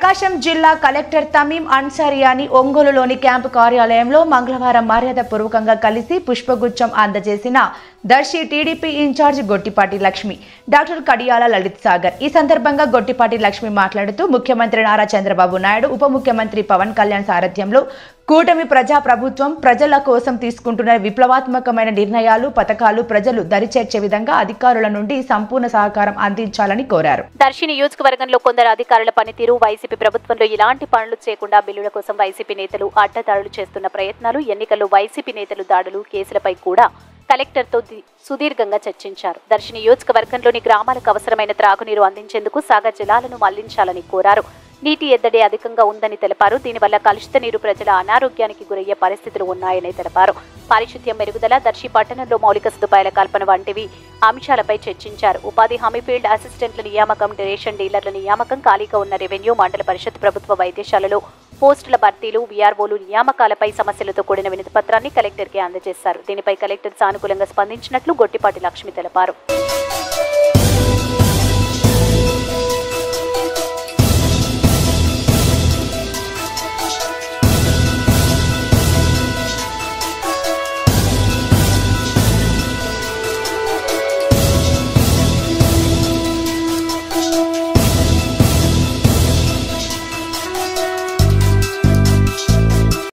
ప్రకాశం జిల్లా కలెక్టర్ తమీం అన్సారియాని ఒంగోలులోని క్యాంపు కార్యాలయంలో మంగళవారం మర్యాదపూర్వకంగా కలిసి పుష్పగుచ్చం అందజేసిన Darsi TDP incharge Gottipati Lakshmi doctor Kadiyala Lalith Sagar ఈ సందర్భంగా గొట్టిపాటి లక్ష్మి మాట్లాడుతూ ముఖ్యమంత్రి నారా చంద్రబాబు నాయుడు ఉప ముఖ్యమంత్రి పవన్ కళ్యాణ్ సారథ్యంలో కూటమి ప్రజా ప్రభుత్వం ప్రజల కోసం తీసుకుంటున్న విప్లవాత్మకమైన నిర్ణయాలు పథకాలు ప్రజలు దరిచేర్చే విధంగా అధికారుల నుండి సంపూర్ణ సహకారం అందించాలని కోరారు దర్శి నియోజకవర్గంలో కొందరు అధికారుల పనితీరు వైసీపీ ప్రభుత్వంలో ఇలాంటి పనులు చేయకుండా బిల్లుల కోసం వైసీపీ నేతలు అడ్డదాడులు చేస్తున్న ప్రయత్నాలు ఎన్నికల్లో వైసీపీ నేతలు దాడులు కేసులపై కూడా కలెక్టర్తో ది- సుదీర్ఘంగా చర్చించారు దర్శి నియోజకవర్గంలోని గ్రామాలకు అవసరమైన త్రాగునీరు అందించేందుకు సాగర్ జలాలను మళ్లించాలని కోరారు నీటి ఎద్దడి అధికంగా ఉందని తెలిపారు దీనివల్ల కలుషిత నీరు ప్రజల అనారోగ్యానికి గురయ్యే పరిస్థితులు ఉన్నాయని తెలిపారు పారిశుద్ధ్యం మెరుగుదల దర్శి పట్టణంలో మౌలిక సదుపాయాల కల్పన వంటివి అంశాలపై చర్చించారు ఉపాధి హామీ ఫీల్డ్ అసిస్టెంట్ల నియామకం రేషన్ డీలర్ల నియామకం ఖాళీగా ఉన్న రెవెన్యూ మండల పరిషత్ ప్రభుత్వ వైద్యశాలలో పోస్టుల భర్తీలు వీఆర్ఓలు నియామకాలపై సమస్యలతో కూడిన వినతి పత్రాన్ని కలెక్టర్కి అందజేశారు దీనిపై కలెక్టర్ సానుకూలంగా స్పందించినట్లు గొట్టిపాటి లక్ష్మి తెలిపారు